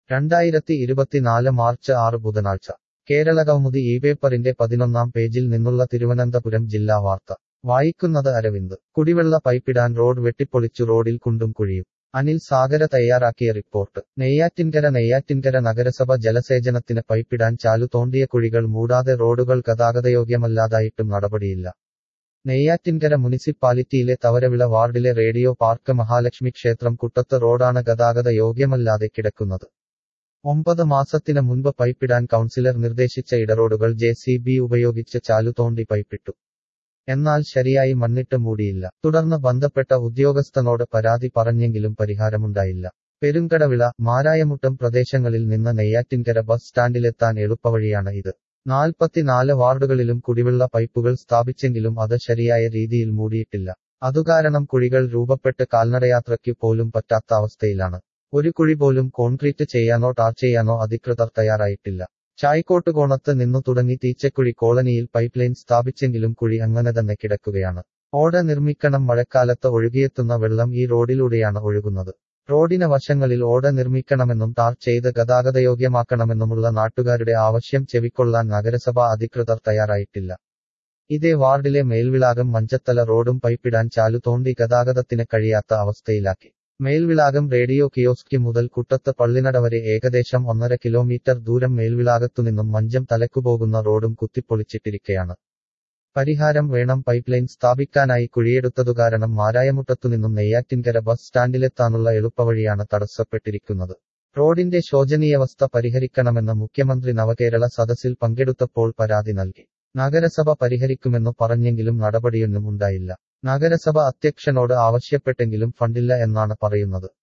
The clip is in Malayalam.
രണ്ടായിരത്തി ഇരുപത്തിനാല് മാർച്ച് ആറ് ബുധനാഴ്ച കേരളകൗമുദി ഈ പേപ്പറിന്റെ പതിനൊന്നാം പേജിൽ നിന്നുള്ള തിരുവനന്തപുരം ജില്ലാ വാർത്ത വായിക്കുന്നത് അരവിന്ദ് കുടിവെള്ള പൈപ്പിടാൻ റോഡ് വെട്ടിപ്പൊളിച്ചു റോഡിൽ കുണ്ടും കുഴിയും അനിൽ സാഗര തയ്യാറാക്കിയ റിപ്പോർട്ട് നെയ്യാറ്റിൻകര നെയ്യാറ്റിൻകര നഗരസഭ ജലസേചനത്തിന് പൈപ്പിടാൻ ചാലു തോണ്ടിയ കുഴികൾ മൂടാതെ റോഡുകൾ ഗതാഗതയോഗ്യമല്ലാതായിട്ടും നടപടിയില്ല നെയ്യാറ്റിൻകര മുനിസിപ്പാലിറ്റിയിലെ തവരവിള വാർഡിലെ റേഡിയോ പാർക്ക് മഹാലക്ഷ്മി ക്ഷേത്രം കുട്ടത്ത് റോഡാണ് ഗതാഗത യോഗ്യമല്ലാതെ കിടക്കുന്നത് ഒമ്പത് മാസത്തിന് മുൻപ് പൈപ്പിടാൻ കൗൺസിലർ നിർദ്ദേശിച്ച ഇടറോഡുകൾ ജെ സി ബി ഉപയോഗിച്ച് ചാലു തോണ്ടി പൈപ്പിട്ടു എന്നാൽ ശരിയായി മണ്ണിട്ട് മൂടിയില്ല തുടർന്ന് ബന്ധപ്പെട്ട ഉദ്യോഗസ്ഥനോട് പരാതി പറഞ്ഞെങ്കിലും പരിഹാരമുണ്ടായില്ല പെരുങ്കടവിള മാരായമുട്ടം പ്രദേശങ്ങളിൽ നിന്ന് നെയ്യാറ്റിൻകര ബസ് സ്റ്റാൻഡിലെത്താൻ എളുപ്പവഴിയാണ് ഇത് നാൽപ്പത്തിനാല് വാർഡുകളിലും കുടിവെള്ള പൈപ്പുകൾ സ്ഥാപിച്ചെങ്കിലും അത് ശരിയായ രീതിയിൽ മൂടിയിട്ടില്ല അതുകാരണം കുഴികൾ രൂപപ്പെട്ട് കാൽനടയാത്രയ്ക്ക് പോലും പറ്റാത്ത അവസ്ഥയിലാണ് ഒരു കുഴി പോലും കോൺക്രീറ്റ് ചെയ്യാനോ ടാർ ചെയ്യാനോ അധികൃതർ തയ്യാറായിട്ടില്ല ചായ്ക്കോട്ടുകോണത്ത് നിന്നു തുടങ്ങി തീച്ചക്കുഴി കോളനിയിൽ പൈപ്പ് ലൈൻ സ്ഥാപിച്ചെങ്കിലും കുഴി അങ്ങനെ തന്നെ കിടക്കുകയാണ് ഓട നിർമ്മിക്കണം മഴക്കാലത്ത് ഒഴുകിയെത്തുന്ന വെള്ളം ഈ റോഡിലൂടെയാണ് ഒഴുകുന്നത് റോഡിന് വശങ്ങളിൽ ഓട നിർമ്മിക്കണമെന്നും ടാർ ചെയ്ത് ഗതാഗതയോഗ്യമാക്കണമെന്നുമുള്ള നാട്ടുകാരുടെ ആവശ്യം ചെവിക്കൊള്ളാൻ നഗരസഭാ അധികൃതർ തയ്യാറായിട്ടില്ല ഇതേ വാർഡിലെ മേൽവിളാകം മഞ്ചത്തല റോഡും പൈപ്പിടാൻ ചാലു തോണ്ടി ഗതാഗതത്തിന് കഴിയാത്ത അവസ്ഥയിലാക്കി മേൽവിളാകം റേഡിയോ കിയോസ്കി മുതൽ കുട്ടത്ത് പള്ളിനട വരെ ഏകദേശം ഒന്നര കിലോമീറ്റർ ദൂരം മേൽവിളാകത്തുനിന്നും മഞ്ചം തലക്കുപോകുന്ന റോഡും കുത്തിപ്പൊളിച്ചിട്ടിരിക്കയാണ് പരിഹാരം വേണം പൈപ്പ് ലൈൻ സ്ഥാപിക്കാനായി കുഴിയെടുത്തതുകാരണം മാരായമുട്ടത്തുനിന്നും നെയ്യാറ്റിൻകര ബസ് സ്റ്റാൻഡിലെത്താനുള്ള എളുപ്പവഴിയാണ് തടസ്സപ്പെട്ടിരിക്കുന്നത് റോഡിന്റെ ശോചനീയാവസ്ഥ പരിഹരിക്കണമെന്ന് മുഖ്യമന്ത്രി നവകേരള സദസ്സിൽ പങ്കെടുത്തപ്പോൾ പരാതി നൽകി നഗരസഭ പരിഹരിക്കുമെന്നു പറഞ്ഞെങ്കിലും നടപടിയൊന്നും ഉണ്ടായില്ല നഗരസഭ അധ്യക്ഷനോട് ആവശ്യപ്പെട്ടെങ്കിലും ഫണ്ടില്ല എന്നാണ് പറയുന്നത്